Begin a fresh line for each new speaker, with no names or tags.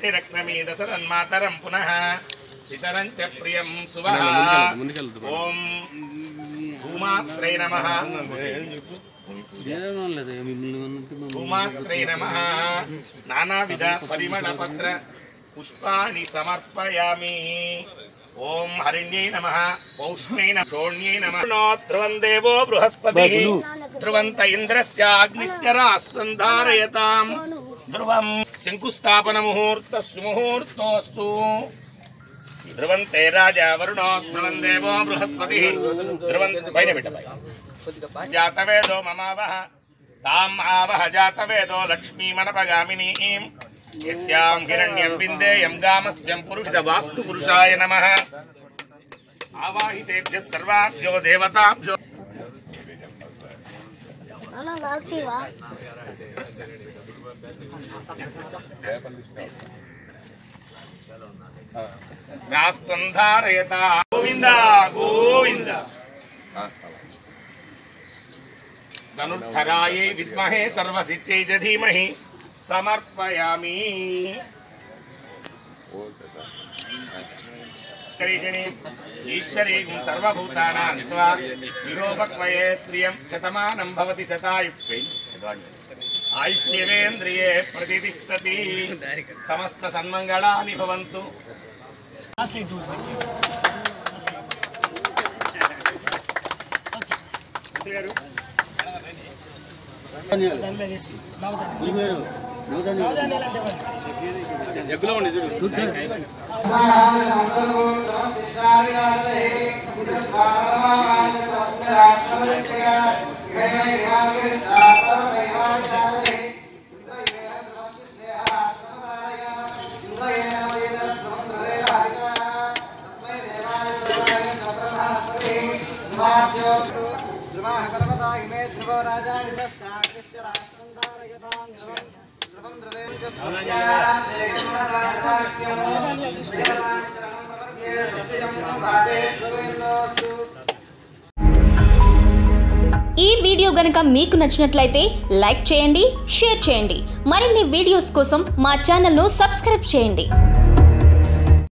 వృష్టిరక్నమీదసరన్మాతరం పునః పితరం చ ప్రియం సువః ఓం భూమాత్రై నమః భూమాత్రై నమః నానావిధ పరిమళపత్ర పుష్పాణి సమర్పయామి ఓం హరిణ్యై నమః పౌష్ణ్యై నమః శోణ్యై నమః నో ధ్రువం దేవో బృహస్పతి ధ్రువంత ఇంద్రస్య అగ్నిశ్చ రాస్తం ధారయతాం ధ్రువం శంకుస్థాపన ముహూర్త సుముహూర్తోస్తు ధ్రువంతే రాజా వరుణో ధ్రువం దేవో బృహస్పతి ధ్రువం పైన పెట్ట పైన జాతవేదో మమావహ తాం ఆవహ జాతవేదో లక్ష్మీమనపగామినీం యస్యాం హిరణ్యం విందేయం గామస్యం పురుషిత వాస్తు పురుషాయ నమః ఆవాహితేభ్యः సర్వాభ్యో దేవతాభ్యో
అలా లాగుతీవా
రాస్తం ధారయత గోవింద గోవింద ధనుర్ధరాయై విద్మహే సర్వసిచ్చై చ ధీమహి సమర్పయామి కరీషిణి ఈశ్వరీం సర్వభూతానాం త్వా నిరోపక్వయే శ్రియం శతమానం భవతి శతాయుక్వై ఆయుష్యేంద్రియే ప్రతిష్టతి సమస్త సన్మంగళాని భవంతు
ధ్రువాः पर्वता इमे ध्रुवो राजा विदश्चाग्निश्च राष्ट्रं धारयतां ध्रुवं ध्रुवं ध्रुवें च
ఈ వీడియో గనుక మీకు నచ్చినట్లయితే లైక్ చేయండి షేర్ చేయండి మరిన్ని వీడియోస్ కోసం మా ఛానల్ను సబ్స్క్రైబ్ చేయండి